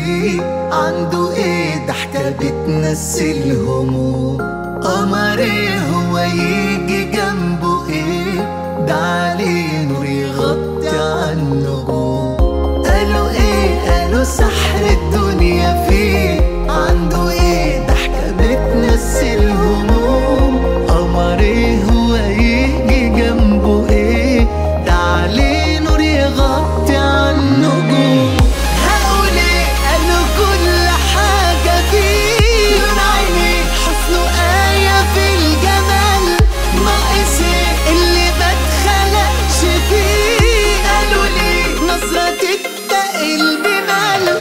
فيه عنده ايه ضحكة بتنسي الهموم قمر ايه هو يجي جنبه ايه ده عليه نور يغطي عن النجوم قالوا ايه قالوا سحر الدنيا فيه عنده ايه ضحكة بتنسي الهموم قمر ايه هو يجي جنبه ايه ده عليه نور يغطي عن النجوم هقول ايه قالوا كل حاجة فيه لون عينيه حسنه آية في الجمال ناقص ايه اللي بتخلقش فيه قالوا ليه نظرة تتقل بماله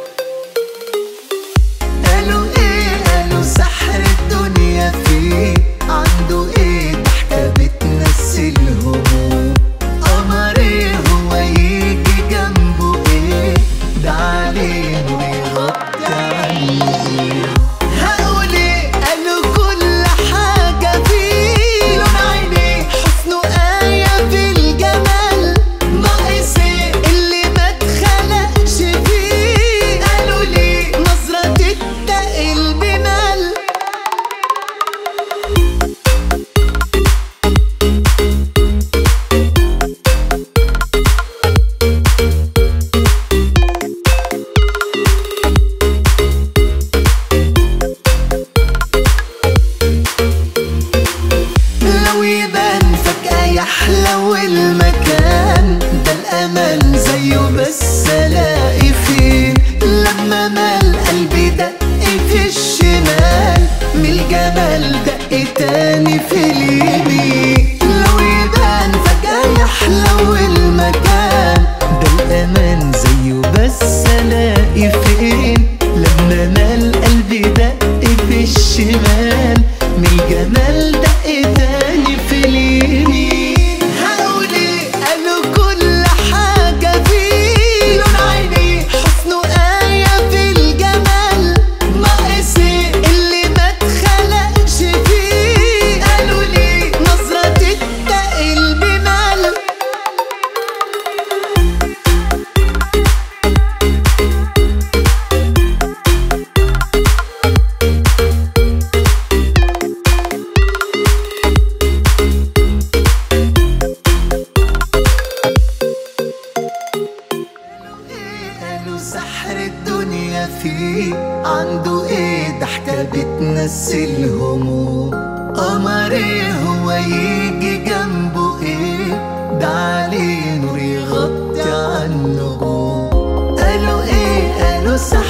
قالوا ايه قالوا سحر الدنيا فيه عنده ايه ضحكة بتنسي الهموم قمر ايه هو يجي جنبه ايه ده عليه نور يغطي عنه هقول ايه قالوا كل حاجة فيه لون عينيه حسنه آية في الجمال ناقص ايه اللي ما اتخلقش فيه قالوا ليه نظرة تتقل بمال لو يبان فجأة يحلو المكان ده الأمان زيه بس ألاقي فين لما مال قلبي دق في الشمال من الجمال دق تاني في اليمين لو يبان فجأة يحلو المكان ده الأمان زيه بس ألاقي فين لما مال قلبي دق في الشمال من الجمال دق تاني في اليمين هقول ايه قالوا كل حاجة فيه لون عينيه حسنه آية في الجمال ناقص ايه اللي ما اتخلقش فيه قالوا ليه نظرة تتقل بمال قالوا سحر الدنيا فيه عنده ايه ضحكة بتنسي الهموم قمر ايه هو يجي جنبه ايه ده عليه نور يغطي عن النجوم قالوا ايه قالوا سحر